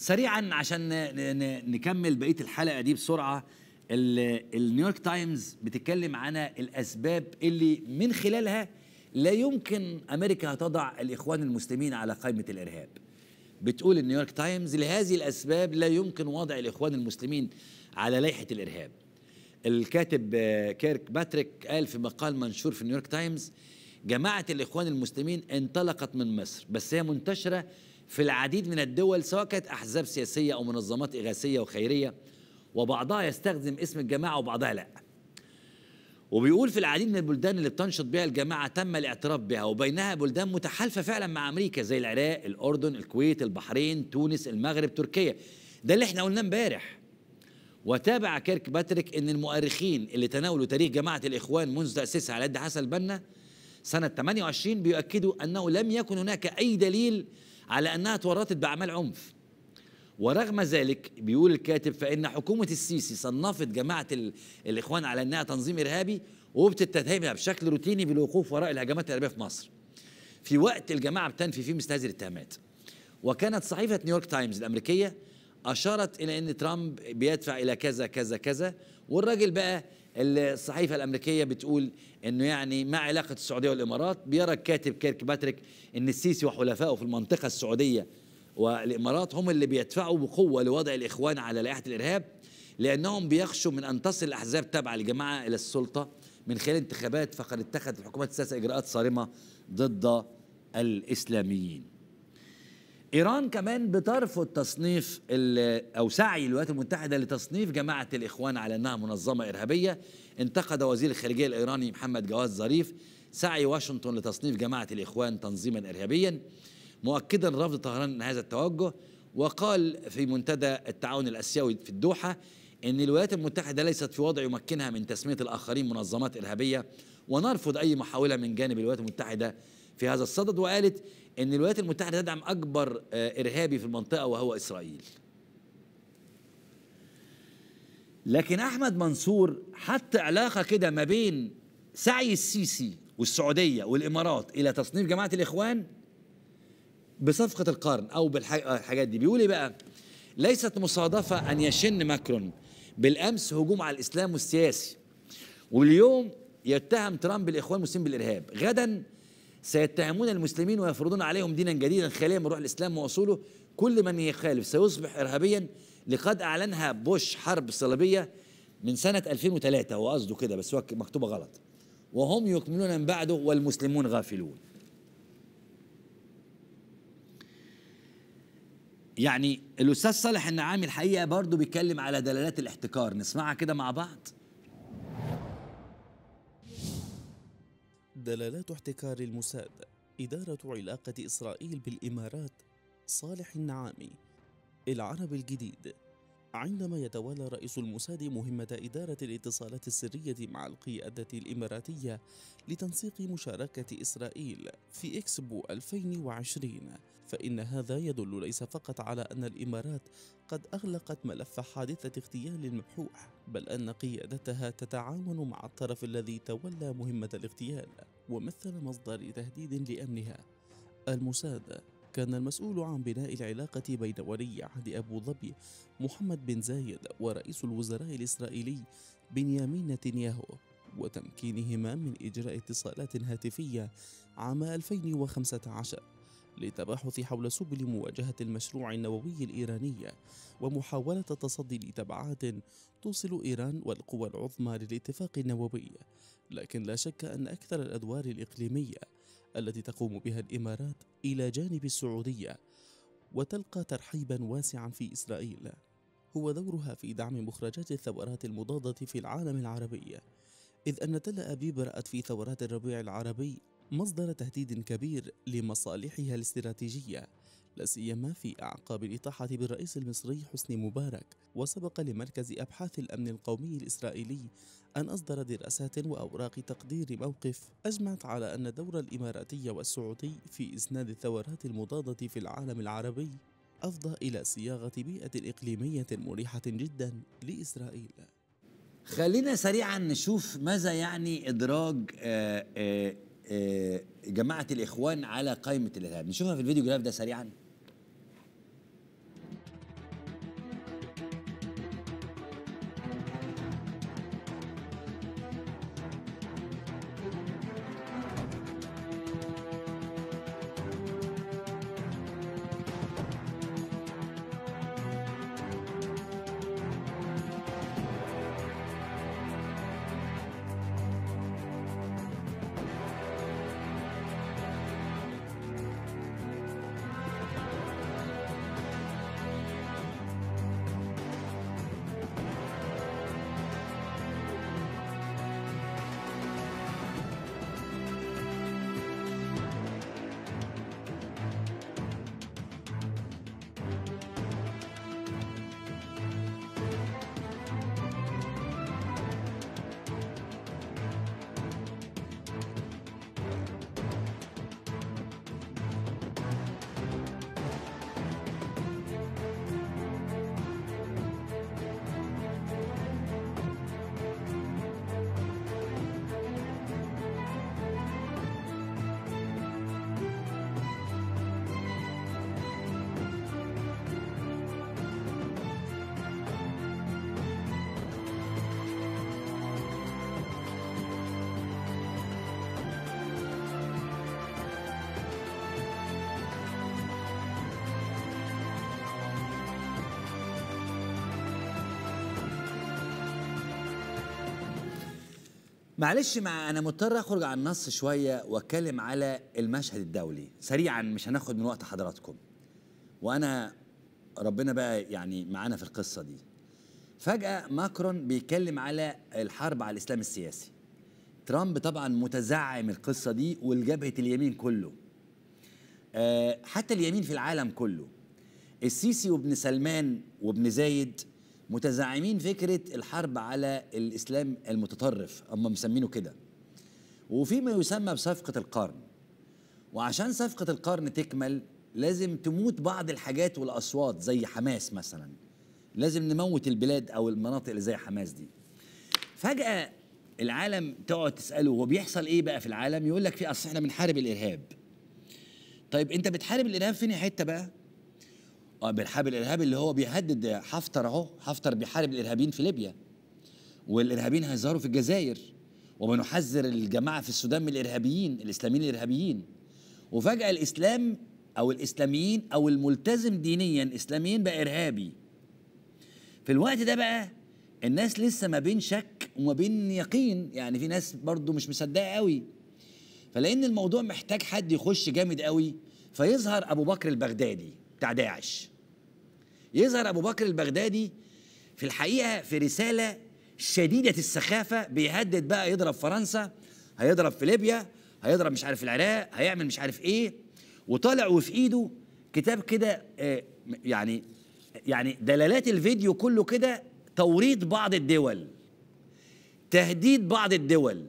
سريعا عشان ن- ن- نكمل بقيه الحلقه دي بسرعه ال- النيويورك تايمز بتتكلم عن الاسباب اللي من خلالها لا يمكن امريكا تضع الاخوان المسلمين على قائمه الارهاب بتقول النيويورك تايمز لهذه الاسباب لا يمكن وضع الاخوان المسلمين على لائحه الارهاب الكاتب آه، كيرك باتريك قال في مقال منشور في نيويورك تايمز جماعة الإخوان المسلمين انطلقت من مصر بس هي منتشرة في العديد من الدول سواء كانت أحزاب سياسية أو منظمات إغاثية وخيرية وبعضها يستخدم اسم الجماعة وبعضها لا وبيقول في العديد من البلدان اللي بتنشط بها الجماعة تم الاعتراف بها وبينها بلدان متحالفة فعلا مع أمريكا زي العراق الأردن الكويت البحرين تونس المغرب تركيا ده اللي احنا قلناه امبارح وتابع كيرك باتريك ان المؤرخين اللي تناولوا تاريخ جماعه الاخوان منذ تاسيسها على يد حسن البنا سنه 28 بيؤكدوا انه لم يكن هناك اي دليل على انها تورطت باعمال عنف ورغم ذلك بيقول الكاتب فان حكومه السيسي صنفت جماعه ال- الاخوان على انها تنظيم ارهابي وبتتهمها بشكل روتيني بالوقوف وراء الهجمات الارهابيه في مصر في وقت الجماعه بتنفي فيه مثل هذه الاتهامات وكانت صحيفه نيويورك تايمز الامريكيه اشارت الى ان ترامب بيدفع الى كذا كذا كذا والراجل بقى الصحيفه الامريكيه بتقول انه يعني ما علاقه السعوديه والامارات بيرى الكاتب كيرك باتريك ان السيسي وحلفائه في المنطقه السعوديه والامارات هم اللي بيدفعوا بقوه لوضع الاخوان على لائحه الارهاب لانهم بيخشوا من ان تصل الاحزاب تابعه لجماعه الى السلطه من خلال انتخابات فقد اتخذت الحكومات السياسيه اجراءات صارمه ضد الاسلاميين. ايران كمان بترفض تصنيف ال- او سعي الولايات المتحده لتصنيف جماعه الاخوان على انها منظمه ارهابيه انتقد وزير الخارجيه الايراني محمد جواد ظريف سعي واشنطن لتصنيف جماعه الاخوان تنظيما ارهابيا مؤكدا رفض طهران هذا التوجه وقال في منتدى التعاون الاسيوي في الدوحه ان الولايات المتحده ليست في وضع يمكنها من تسميه الاخرين منظمات ارهابيه ونرفض اي محاوله من جانب الولايات المتحده في هذا الصدد وقالت ان الولايات المتحده تدعم اكبر آه، ارهابي في المنطقه وهو اسرائيل. لكن احمد منصور حط علاقه كده ما بين سعي السيسي والسعوديه والامارات الى تصنيف جماعه الاخوان بصفقه القرن او بالحاجات دي بيقول ايه بقى؟ ليست مصادفه ان يشن ماكرون بالامس هجوم على الاسلام والسياسي واليوم يتهم ترامب الاخوان المسلمين بالارهاب غدا سيتهمون المسلمين ويفرضون عليهم دينا جديدا خاليا من روح الاسلام واصوله كل من يخالف سيصبح ارهابيا لقد اعلنها بوش حرب صليبيه من سنه 2003 هو قصده كده بس هو مكتوبه غلط وهم يكملون من بعده والمسلمون غافلون يعني الاستاذ صالح النعامي الحقيقه برضه بيتكلم على دلالات الاحتكار نسمعها كده مع بعض دلالات احتكار الموساد إدارة علاقة إسرائيل بالإمارات صالح النعامي العرب الجديد عندما يتولى رئيس الموساد مهمة إدارة الاتصالات السرية مع القيادة الإماراتية لتنسيق مشاركة إسرائيل في إكسبو 2020 فإن هذا يدل ليس فقط على أن الإمارات قد أغلقت ملف حادثة اغتيال المبحوح بل أن قيادتها تتعاون مع الطرف الذي تولى مهمة الاغتيال ومثل مصدر تهديد لأمنها الموساد كان المسؤول عن بناء العلاقة بين ولي عهد أبو ظبي محمد بن زايد ورئيس الوزراء الإسرائيلي بنيامين نتنياهو وتمكينهما من إجراء اتصالات هاتفية عام 2015 للتباحث حول سبل مواجهة المشروع النووي الإيراني ومحاولة التصدي لتبعات توصل إيران والقوى العظمى للاتفاق النووي لكن لا شك أن أكثر الأدوار الإقليمية التي تقوم بها الإمارات إلى جانب السعودية وتلقى ترحيبا واسعا في إسرائيل هو دورها في دعم مخرجات الثورات المضادة في العالم العربي إذ أن تل أبيب رأت في ثورات الربيع العربي مصدر تهديد كبير لمصالحها الاستراتيجية لا سيما في أعقاب الإطاحة بالرئيس المصري حسني مبارك وسبق لمركز أبحاث الأمن القومي الإسرائيلي أن أصدر دراسات وأوراق تقدير موقف أجمعت على أن دور الإماراتي والسعودي في إسناد الثورات المضادة في العالم العربي أفضى إلى صياغة بيئة إقليمية مريحة جدا لإسرائيل خلينا سريعا نشوف ماذا يعني ادراج آه، آه، آه، جماعه الاخوان على قائمه الارهاب نشوفها في الفيديو جراف ده سريعا معلش مع انا مضطر اخرج عن النص شويه واتكلم على المشهد الدولي سريعا مش هناخد من وقت حضراتكم وانا ربنا بقى يعني معانا في القصه دي فجاه ماكرون بيتكلم على الحرب على الاسلام السياسي ترامب طبعا متزعم القصه دي والجبهه اليمين كله آه، حتى اليمين في العالم كله السيسي وابن سلمان وابن زايد متزعمين فكرة الحرب على الإسلام المتطرف هم مسمينه كده وفي ما يسمى بصفقة القرن وعشان صفقة القرن تكمل لازم تموت بعض الحاجات والأصوات زي حماس مثلا لازم نموت البلاد أو المناطق اللي زي حماس دي فجأة العالم تقعد تسأله هو بيحصل إيه بقى في العالم يقول لك في أصل إحنا بنحارب الإرهاب طيب أنت بتحارب الإرهاب فين حتة بقى اه بنحارب الارهاب اللي هو بيهدد حفتر اهو حفتر بيحارب الارهابيين في ليبيا والارهابيين هيظهروا في الجزائر وبنحذر الجماعه في السودان من الارهابيين الاسلاميين الارهابيين وفجاه الاسلام او الاسلاميين او الملتزم دينيا اسلاميين بقى ارهابي في الوقت ده بقى الناس لسه ما بين شك وما بين يقين يعني في ناس برضو مش مصدقه قوي فلان الموضوع محتاج حد يخش جامد قوي فيظهر ابو بكر البغدادي بتاع داعش يظهر ابو بكر البغدادي في الحقيقه في رساله شديده السخافه بيهدد بقى يضرب فرنسا هيضرب في ليبيا هيضرب مش عارف العراق هيعمل مش عارف ايه وطالع وفي ايده كتاب كده آه، يعني يعني دلالات الفيديو كله كده توريط بعض الدول تهديد بعض الدول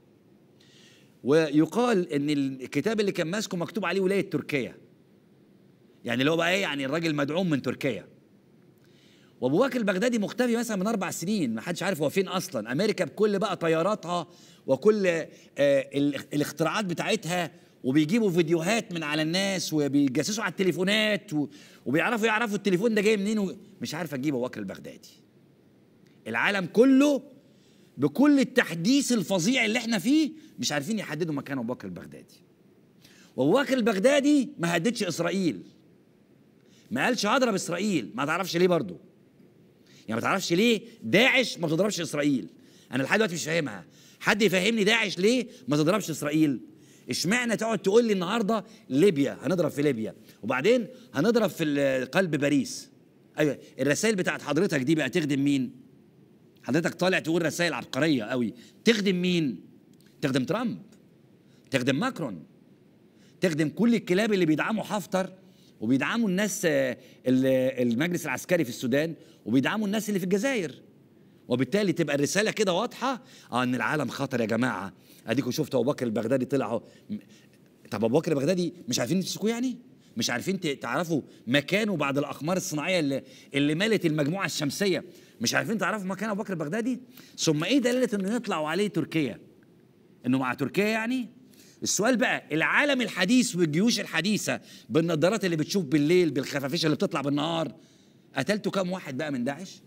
ويقال ان الكتاب اللي كان ماسكه مكتوب عليه ولايه تركيا يعني اللي هو بقى ايه يعني الراجل مدعوم من تركيا وابو بكر البغدادي مختفي مثلا من اربع سنين ما حدش عارف هو فين اصلا امريكا بكل بقى طياراتها وكل آه ال- الاختراعات بتاعتها وبيجيبوا فيديوهات من على الناس وبيجسسوا على التليفونات و- وبيعرفوا يعرفوا التليفون ده جاي منين و- مش عارف اجيب ابو بكر البغدادي العالم كله بكل التحديث الفظيع اللي احنا فيه مش عارفين يحددوا مكان ابو بكر البغدادي وابو بكر البغدادي ما هددش اسرائيل ما قالش هضرب اسرائيل ما تعرفش ليه برضه يعني ما تعرفش ليه داعش ما بتضربش اسرائيل انا لحد دلوقتي مش فاهمها حد يفهمني داعش ليه ما تضربش اسرائيل اشمعنى تقعد تقول لي النهارده ليبيا هنضرب في ليبيا وبعدين هنضرب في ال- قلب باريس ايوه الرسائل بتاعت حضرتك دي بقى تخدم مين حضرتك طالع تقول رسائل عبقريه قوي تخدم مين تخدم ترامب تخدم ماكرون تخدم كل الكلاب اللي بيدعموا حفتر وبيدعموا الناس آه، ال- المجلس العسكري في السودان وبيدعموا الناس اللي في الجزائر وبالتالي تبقى الرساله كده واضحه اه ان العالم خطر يا جماعه اديكم شفتوا ابو بكر البغدادي طلع اهو م- طب ابو بكر البغدادي مش عارفين تمسكوه يعني مش عارفين ت- تعرفوا مكانه بعد الاقمار الصناعيه اللي, اللي مالت المجموعه الشمسيه مش عارفين تعرفوا مكان ابو بكر البغدادي ثم ايه دلاله انه يطلعوا عليه تركيا انه مع تركيا يعني السؤال بقى العالم الحديث والجيوش الحديثه بالنظارات اللي بتشوف بالليل بالخفافيش اللي بتطلع بالنهار قتلتوا كام واحد بقى من داعش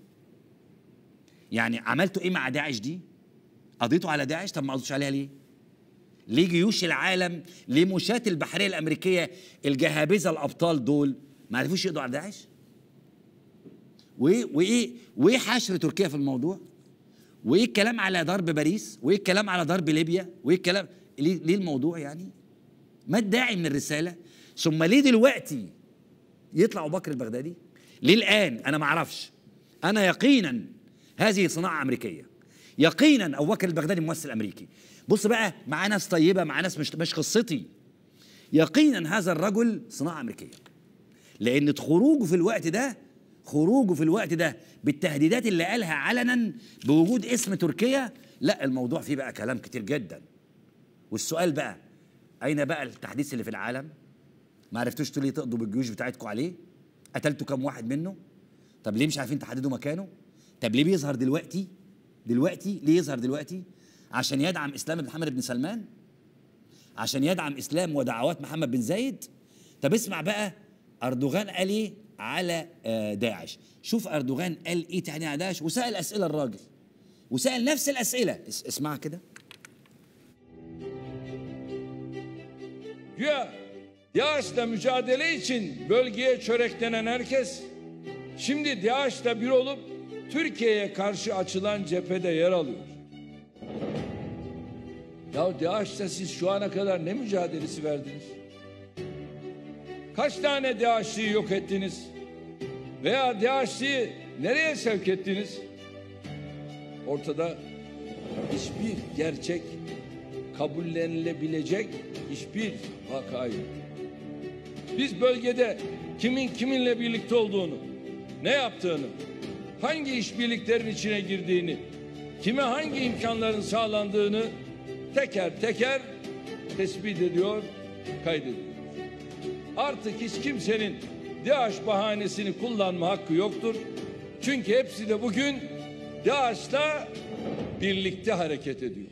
يعني عملتوا ايه مع داعش دي قضيتوا على داعش طب ما قضيتوش عليها ليه ليه جيوش العالم ليه مشاة البحريه الامريكيه الجهابذه الابطال دول ما عرفوش يقضوا على داعش وايه وايه وايه حشر تركيا في الموضوع وايه الكلام على ضرب باريس وايه الكلام على ضرب ليبيا وايه الكلام ليه, ليه الموضوع يعني ما الداعي من الرساله ثم ليه دلوقتي يطلع ابو بكر البغدادي ليه الان انا ما اعرفش انا يقينا هذه صناعه امريكيه يقينا ابو بكر البغدادي ممثل امريكي بص بقى معاه ناس طيبه معاه ناس مش مش قصتي يقينا هذا الرجل صناعه امريكيه لان خروجه في الوقت ده خروجه في الوقت ده بالتهديدات اللي قالها علنا بوجود اسم تركيا لا الموضوع فيه بقى كلام كتير جدا والسؤال بقى اين بقى التحديث اللي في العالم ما عرفتوش تقولوا ليه تقضوا بالجيوش بتاعتكم عليه قتلتوا كام واحد منه طب ليه مش عارفين تحددوا مكانه طب ليه بيظهر دلوقتي دلوقتي ليه يظهر دلوقتي عشان يدعم اسلام بن محمد بن سلمان عشان يدعم اسلام ودعوات محمد بن زايد طب اسمع بقى اردوغان قال ايه على آه، داعش شوف اردوغان قال ايه تاني على داعش وسال اسئله الراجل وسال نفس الاسئله اس- اسمعها كده Güya DAEŞ'la mücadele için bölgeye çöreklenen herkes şimdi DAEŞ'la bir olup Türkiye'ye karşı açılan cephede yer alıyor. Ya DAEŞ'te siz şu ana kadar ne mücadelesi verdiniz? Kaç tane DAEŞ'liyi yok ettiniz? Veya DAEŞ'liyi nereye sevk ettiniz? Ortada hiçbir gerçek kabullenilebilecek hiçbir vaka yok. Biz bölgede kimin kiminle birlikte olduğunu, ne yaptığını, hangi işbirliklerin içine girdiğini, kime hangi imkanların sağlandığını teker teker tespit ediyor, kaydediyor. Artık hiç kimsenin DAEŞ bahanesini kullanma hakkı yoktur. Çünkü hepsi de bugün DAEŞ'la birlikte hareket ediyor.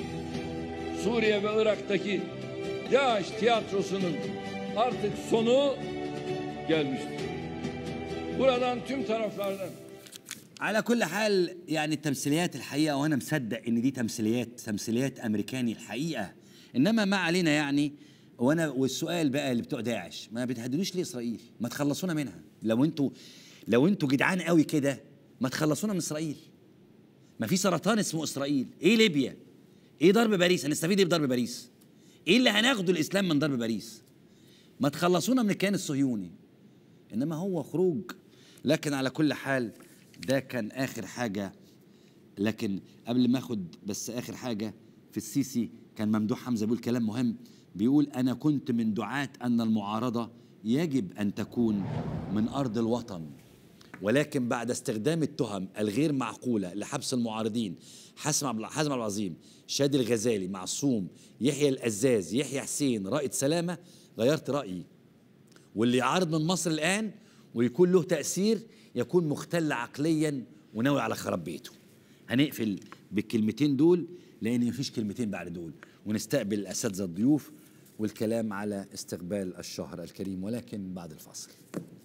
Suriye ve Irak'taki DAEŞ tiyatrosunun artık sonu gelmiştir. Buradan tüm taraflardan على كل حال يعني التمثيليات الحقيقه وانا مصدق ان دي تمثيليات تمثيليات امريكاني الحقيقه انما ما علينا يعني وانا والسؤال بقى اللي بتوع داعش ما بتهددوش ليه اسرائيل ما تخلصونا منها لو انتوا لو انتوا جدعان قوي كده ما تخلصونا من اسرائيل ما في سرطان اسمه اسرائيل ايه ليبيا ايه ضرب باريس هنستفيد ايه بضرب باريس ايه اللي هناخده الاسلام من ضرب باريس ما تخلصونا من الكيان الصهيوني انما هو خروج لكن على كل حال ده كان اخر حاجه لكن قبل ما اخد بس اخر حاجه في السيسي كان ممدوح حمزه بيقول كلام مهم بيقول انا كنت من دعاه ان المعارضه يجب ان تكون من ارض الوطن ولكن بعد استخدام التهم الغير معقوله لحبس المعارضين حسن عبد حازم عبد العظيم شادي الغزالي معصوم يحيى الازاز يحيى حسين رائد سلامه غيرت رايي واللي يعارض من مصر الآن ويكون له تأثير يكون مختل عقليا وناوي على خراب بيته هنقفل بالكلمتين دول لأن مفيش كلمتين بعد دول ونستقبل الأساتذة الضيوف والكلام على استقبال الشهر الكريم ولكن بعد الفاصل